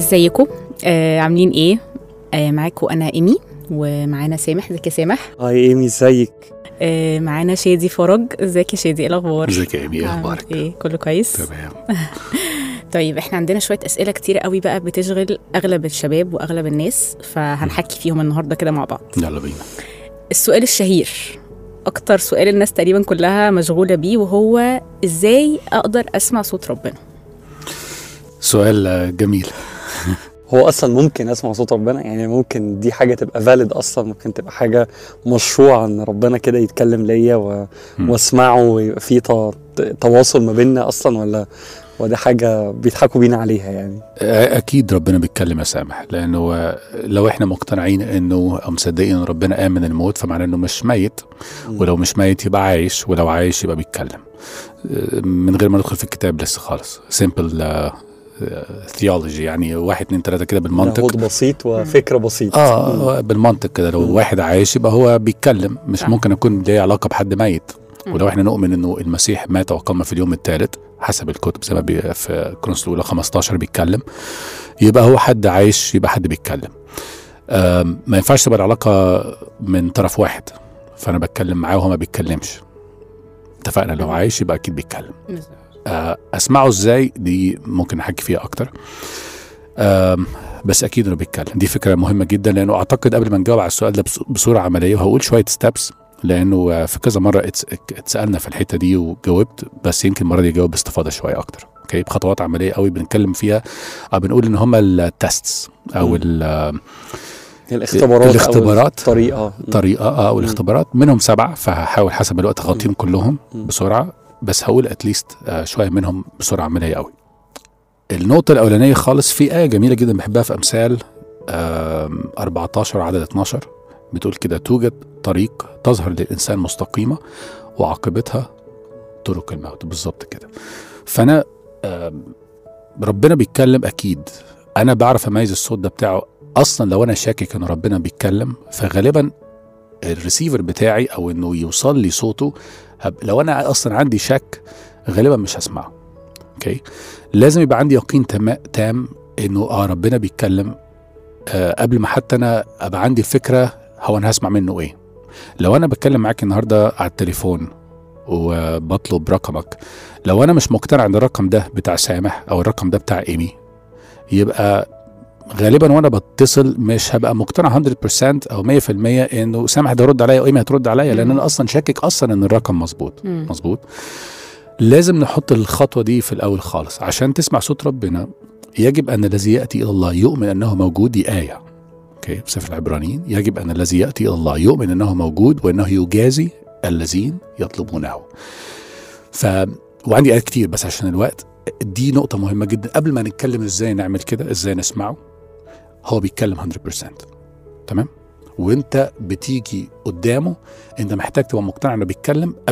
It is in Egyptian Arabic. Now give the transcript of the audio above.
ازيكم آه عاملين ايه آه معاكم انا ايمي ومعانا سامح ازيك يا سامح هاي ايمي ازيك آه معانا شادي فرج ازيك يا شادي ايه الاخبار ازيك يا ايمي ايه عامل اخبارك؟ ايه كله كويس تمام طيب احنا عندنا شويه اسئله كتير قوي بقى بتشغل اغلب الشباب واغلب الناس فهنحكي فيهم النهارده كده مع بعض يلا بينا السؤال الشهير اكتر سؤال الناس تقريبا كلها مشغوله بيه وهو ازاي اقدر اسمع صوت ربنا سؤال آه، جميل هو اصلا ممكن اسمع صوت ربنا يعني ممكن دي حاجه تبقى فاليد اصلا ممكن تبقى حاجه مشروعه ان ربنا كده يتكلم ليا و... مم. واسمعه ويبقى في ت... تواصل ما بيننا اصلا ولا وده حاجه بيضحكوا بينا عليها يعني آه، اكيد ربنا بيتكلم يا سامح لانه آه، لو احنا مقتنعين انه او مصدقين ان ربنا قام من الموت فمعناه انه مش ميت ولو مش ميت يبقى عايش ولو عايش يبقى بيتكلم آه، من غير ما ندخل في الكتاب لسه خالص سيمبل ثيولوجي يعني واحد اتنين تلاته كده بالمنطق لاهوت بسيط وفكره بسيط اه آه، بالمنطق كده لو مم. واحد عايش يبقى هو بيتكلم مش صح. ممكن يكون ليه علاقه بحد ميت مم. ولو احنا نؤمن انه المسيح مات وقام في اليوم الثالث حسب الكتب زي ما بي في كرونس الاولى 15 بيتكلم يبقى هو حد عايش يبقى حد بيتكلم آم، ما ينفعش تبقى العلاقه من طرف واحد فانا بتكلم معاه وهو ما بيتكلمش اتفقنا لو عايش يبقى اكيد بيتكلم آه، اسمعه ازاي دي ممكن نحكي فيها اكتر آم، بس اكيد انه بيتكلم دي فكره مهمه جدا لانه اعتقد قبل ما نجاوب على السؤال ده بص- بصوره عمليه وهقول شويه ستابس لانه آه، في كذا مره اتس- اتسالنا في الحته دي وجاوبت بس يمكن المره دي اجاوب باستفاضه شويه اكتر اوكي بخطوات عمليه قوي بنتكلم فيها او بنقول ان هم التستس او مم. ال- الاختبارات الاختبارات. أو الطريقه الطريقه اه او الاختبارات منهم سبعه فهحاول حسب الوقت اغطيهم كلهم مم. بسرعه بس هقول اتليست شويه منهم بسرعه عمليه قوي النقطة الأولانية خالص في آية جميلة جدا بحبها في أمثال آم، 14 عدد 12 بتقول كده توجد طريق تظهر للإنسان مستقيمة وعاقبتها طرق الموت بالظبط كده فأنا آم، ربنا بيتكلم أكيد أنا بعرف أميز الصوت ده بتاعه أصلا لو أنا شاكك إن ربنا بيتكلم فغالبا الريسيفر بتاعي أو إنه يوصل لي صوته هب لو أنا أصلا عندي شك غالبا مش هسمعه أوكي لازم يبقى عندي يقين تام تام انه اه ربنا بيتكلم آه قبل ما حتى انا ابقى عندي الفكره هو انا هسمع منه ايه لو انا بتكلم معاك النهارده على التليفون وبطلب رقمك لو انا مش مقتنع ان الرقم ده بتاع سامح او الرقم ده بتاع ايمي يبقى غالبا وانا بتصل مش هبقى مقتنع 100% او 100% انه سامح ده يرد عليا وايمي هترد عليا لان مم. انا اصلا شاكك اصلا ان الرقم مظبوط مم. مظبوط لازم نحط الخطوة دي في الأول خالص عشان تسمع صوت ربنا يجب أن الذي يأتي إلى الله يؤمن أنه موجود دي آية أوكي في سفر العبرانيين يجب أن الذي يأتي إلى الله يؤمن أنه موجود وأنه يجازي الذين يطلبونه ف وعندي آيات كتير بس عشان الوقت دي نقطة مهمة جدا قبل ما نتكلم ازاي نعمل كده ازاي نسمعه هو بيتكلم 100% تمام وانت بتيجي قدامه انت محتاج تبقى مقتنع انه بيتكلم